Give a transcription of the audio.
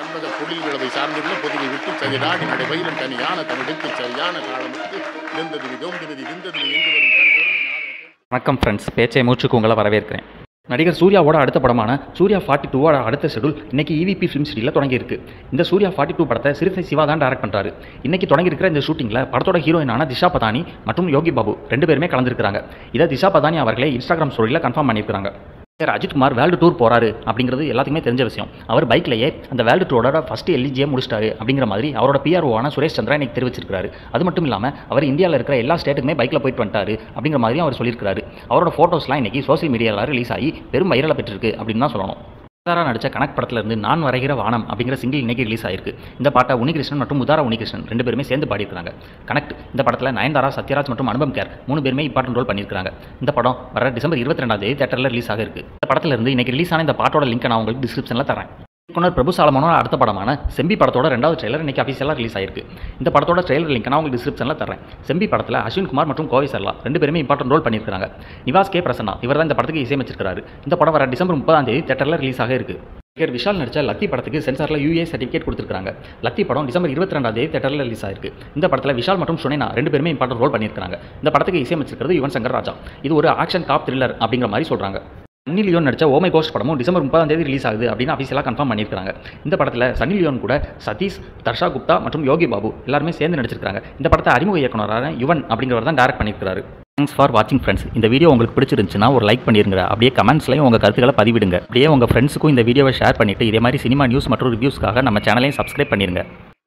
மன்மத பொழில் விழவை சார்ந்துள்ள பொதுவை விட்டு சதிராடி நடைபயிலும் தனியான தமிழுக்கு சரியான காலமுக்கு வெந்தது விதோந்திரதி விந்தது என்று வரும் தன் கருணை நாதன் கேள். வணக்கம் ஃப்ரெண்ட்ஸ் பேச்சை மூச்சுக்கு உங்களை வரவேற்கிறேன் நடிகர் சூர்யாவோட அடுத்த படமான சூர்யா ஃபார்ட்டி டூவோட அடுத்த ஷெடியூல் இன்னைக்கு இவிபி ஃபிலிம் சிட்டியில் தொடங்கியிருக்கு இந்த சூர்யா ஃபார்ட்டி டூ படத்தை சிறுத்தை சிவா தான் டேரக்ட் பண்ணுறாரு இன்னைக்கு தொடங்கியிருக்கிற இந்த ஷூட்டிங்கில் படத்தோட ஹீரோயினான திஷா பதானி மற்றும் யோகி பாபு ரெண்டு பேருமே கலந்துருக்காங்க இதை திஷா பதானி அவர்களே இன்ஸ்டாகிராம் ஸ்டோரியில் கன்ஃபார்ம் பண்ணியிருக்காங்க சார் அஜித்குமார் வேர்ல்டு டூர் போறாரு அப்படிங்கிறது எல்லாத்துக்குமே தெரிஞ்ச விஷயம் அவர் பைக்லேயே அந்த வேர்ல்டு டூரோட ஃபஸ்ட்டு எல்ஜியே முடிச்சிட்டாரு அப்படிங்கிற மாதிரி அவரோட பிஆர்ஓவான சுரேஷ் சந்திரா இன்னைக்கு தெரிவிச்சிருக்காரு அது மட்டும் இல்லாமல் அவர் இந்தியாவில் இருக்கிற எல்லா ஸ்டேட்டுக்குமே பைக்கில் போயிட்டு வந்துட்டாரு அப்படிங்கிற மாதிரியும் அவர் சொல்லியிருக்காரு அவரோட ஃபோட்டோஸ்லாம் இன்னைக்கு சோஷியல் மீடியாவில் ரிலீஸ் ஆகி பெரும் வைரலை பெற்றிருக்கு அப்படின்னு தான் சொல்லணும் உதாரா நடிச்ச கணக்கு படத்துல இருந்து நான் வரைகிற வானம் அப்படிங்கிற சிங்கிள் இன்னைக்கு ரிலீஸ் ஆயிருக்கு இந்த பாட்டை உனிகிருஷ்ணன் மற்றும் உதாரா உனிகிருஷ்ணன் ரெண்டு பேருமே சேர்ந்து பாடியிருக்காங்க கனெக்ட் இந்த படத்தில் நயன்தாரா சத்யராஜ் மற்றும் அனுபம் கேர் மூணு பேருமே இம்பார்ட்டன் ரோல் பண்ணியிருக்காங்க இந்த படம் வர டிசம்பர் இருபத்தி ரெண்டாம் தேதி தேட்டரில் ரிலீஸ் ஆக இருக்கு இந்த படத்துல இருந்து இன்னைக்கு ரிலீஸ் ஆன இந்த பாட்டோட லிங்க் நான் உங்களுக்கு டிஸ்கிரிப்ஷனில் தரேன் இயக்குனர் பிரபு சாலமனோட அடுத்த படமான செம்பி படத்தோட ரெண்டாவது ட்ரெய்லர் இன்னைக்கு அஃபிஷியலாக ரிலீஸ் ஆயிருக்கு இந்த படத்தோட ட்ரெய்லர் லிங்க் நான் உங்களுக்கு டிஸ்கிரிப்ஷனில் தரேன் செம்பி படத்தில் அஸ்வின் குமார் மற்றும் கோவை சர்லா ரெண்டு பேருமே இம்பார்ட்டன் ரோல் பண்ணியிருக்காங்க நிவாஸ் கே பிரசன்னா இவர் தான் இந்த படத்துக்கு இசையமைச்சிருக்காரு இந்த படம் வர டிசம்பர் முப்பதாம் தேதி தேட்டரில் ரிலீஸ் ஆக இருக்கு நடிகர் விஷால் நடிச்ச லத்தி படத்துக்கு சென்சாரில் யூஏ சர்டிஃபிகேட் கொடுத்துருக்காங்க லத்தி படம் டிசம்பர் இருபத்தி ரெண்டாம் தேதி தேட்டரில் ரிலீஸ் ஆயிருக்கு இந்த படத்தில் விஷால் மற்றும் சுனைனா ரெண்டு பேருமே இம்பார்ட்டன் ரோல் பண்ணியிருக்காங்க இந்த படத்துக்கு இசையமைச்சிருக்கிறது யுவன் சங்கர் ராஜா இது ஒரு ஆக்ஷன் காப் த்ரில்லர் அப்படிங்கிற மாதிரி சொல்கிறாங்க சன்னி லியோன் நடிச்ச ஓமை கோஸ்ட் படமும் டிசம்பர் முப்பதாம் தேதி ரிலீஸ் ஆகுது அப்படின்னு அஃபீஷியலாக கன்ஃபார்ம் பண்ணியிருக்காங்க இந்த படத்தில் சன்னி லியோன் கூட சதீஷ் தர்ஷா குப்தா மற்றும் யோகி பாபு எல்லாருமே சேர்ந்து நடிச்சிருக்காங்க இந்த படத்தை அறிமுக இயக்குனரான யுவன் அப்படிங்கிறவர் தான் டேரக்ட் பண்ணியிருக்காரு தேங்க்ஸ் ஃபார் வாட்சிங் ஃப்ரெண்ட்ஸ் இந்த வீடியோ உங்களுக்கு பிடிச்சிருந்துச்சுன்னா ஒரு லைக் பண்ணிருங்க அப்படியே கமெண்ட்ஸ்லையும் உங்கள் கருத்துக்களை பதிவிடுங்க அப்படியே உங்கள் ஃப்ரெண்ட்ஸுக்கும் இந்த வீடியோவை ஷேர் பண்ணிட்டு இதே மாதிரி சினிமா நியூஸ் மற்றும் ரிவ்யூஸ்க்காக நம்ம சேனலையும் சப்ஸ்கிரைப் பண்ணிருங்க